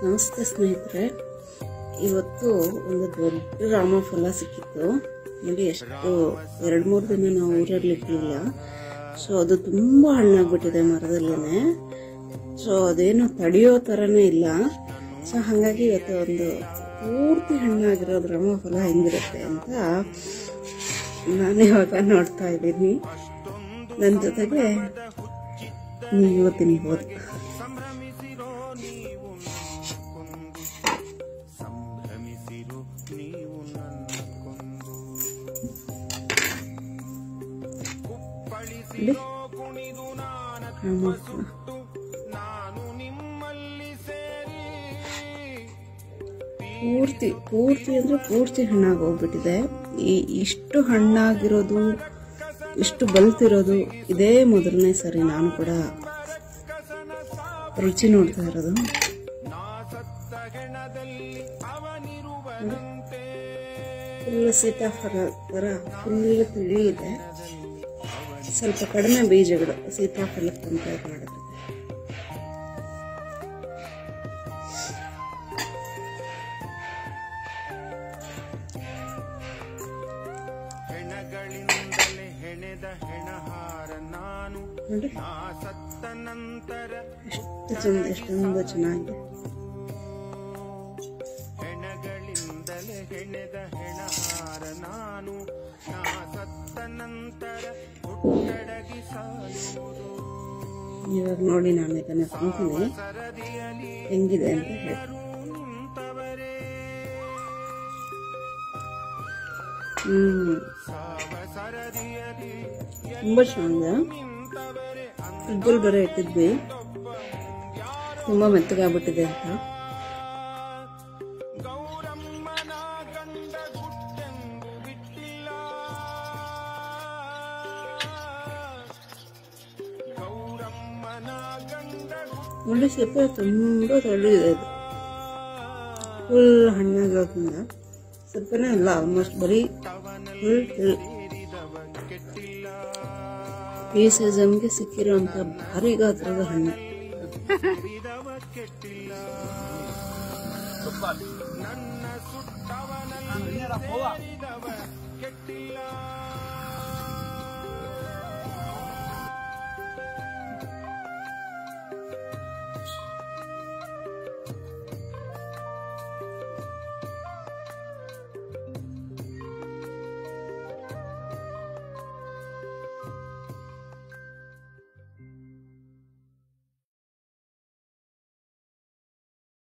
ನಮಸ್ತೆ ಸ್ನೇಹಿತರೆ ಇವತ್ತು ಒಂದು ದೊಡ್ಡ ರಾಮಫಲ ಸಿಕ್ಕಿತ್ತು ನೋಡಿ ಎಷ್ಟು ಎರಡು ಮೂರು ದಿನ ನಾವು ಊರಲ್ಲಿ ಇರ್ಲಿಲ್ಲ ಸೊ ಅದು ತುಂಬ ಹಣ್ಣಾಗ್ಬಿಟ್ಟಿದೆ ಮರದಲ್ಲೇ ಸೊ ಅದೇನು ತಡೆಯೋ ಥರನೇ ಇಲ್ಲ ಸೊ ಹಾಗಾಗಿ ಇವತ್ತು ಒಂದು ಪೂರ್ತಿ ಹಣ್ಣಾಗಿರೋದು ರಾಮಫಲ ಹೆಂಗಿರುತ್ತೆ ಅಂತ ನಾನು ಇವಾಗ ನೋಡ್ತಾ ಇದ್ದೀನಿ ನನ್ನ ಜೊತೆಗೆ ನೀವು ತಿನ್ಬೋದು ಇಲ್ಲಿ ರಾಮಫಲ ಪೂರ್ತಿ ಪೂರ್ತಿ ಅಂದ್ರೆ ಪೂರ್ತಿ ಹಣ್ಣಾಗಿ ಹೋಗ್ಬಿಟ್ಟಿದೆ ಈ ಇಷ್ಟು ಹಣ್ಣಾಗಿರೋದು ಇಷ್ಟು ಬಲ್ತಿರೋದು ಇದೇ ಮೊದಲನೇ ಸರಿ ನಾನು ಕೂಡ ರುಚಿ ನೋಡ್ತಾ ಇರೋದು ಫುಲ್ ಸೀತಾಫಲ ಥರ ಫುಲ್ ತಿಳಿ ಇದೆ ಸ್ವಲ್ಪ ಕಡಿಮೆ ಬೀಜಗಳು ಸೀತಾಫಲಕ್ಕೆ ಕಂಪೇರ್ ಮಾಡಿದ್ರೆ ಹೆಣಗಳಿಂದಲೇ ಹೆಣೆದ ಹೆಣಹಾರ ನಾನು ನೋಡಿ ನಾ ಸತ್ತ ನಂತರ ಎಷ್ಟು ಚಂದ ಎಷ್ಟೊಂದು ಚೆನ್ನಾಗಿದೆ ಹೆಣಗಳಿಂದಲೇ ಹೆಣೆದ ಹೆಣಹಾರ ನಾನು ನಾ ಸತ್ತ ನಂತರ ಹುಟ್ಟಡಗಿ ಸಾಯುವುದು ಇವಾಗ ನೋಡಿ ನಾನು ಇದನ್ನ ತಿಂತೀನಿ ಸರದಿಯಲಿ ಹೆಂಗಿದೆ ಅಂತ ಹೇಳಿ ನಿಂತವರೇ ಹ್ಮ್ ಸಾವ ಸರದಿಯಲಿ ತುಂಬಾ ಚೆನ್ನಾಗಿದೆ ನಿಂತವರೇ ಫ್ರಿಜ್ಜಲ್ಲಿ ಬೇರೆ ಇಟ್ಟಿದ್ವಿ ತುಂಬಾ ಮೆತ್ತಗಾಗ್ಬಿಟ್ಟಿದೆ ಅಂತ ಗೌರಮ್ಮನ ಗಂಡ ಗುಟ್ಟೆಂದು ಬಿಟ್ಟಿಲ್ಲ ಗೌರಮ್ಮನ ಗಂಡ ನೋಡಿ ಸಿಪ್ಪೆ ತುಂಬಾ ತಳ್ಳಿದೆ ಇದು ಫುಲ್ ಹಣ್ಣಾಗಿರೋದ್ರಿಂದ ಸಿಪ್ಪೆನೇ ಇಲ್ಲ ಆಲ್ಮೋಸ್ಟ್ ಬರೀ ಫುಲ್ ಗುಟ್ಟವನಲ್ಲಿರಿದವ ಕೆಟ್ಟಿಲ್ಲ ಈ ಸೀಸನ್ಗೆ ಸಿಕ್ಕಿರುವಂತ ಭಾರಿ ಗಾತ್ರದ ಹಣ್ಣು ಇರಿದವ ಕೆಟ್ಟಿಲ್ಲ ನನ್ನ ಸುಟ್ಟವನಲ್ಲಿ ಸೇರಿದವ ಕೆಟ್ಟಿಲ್ಲ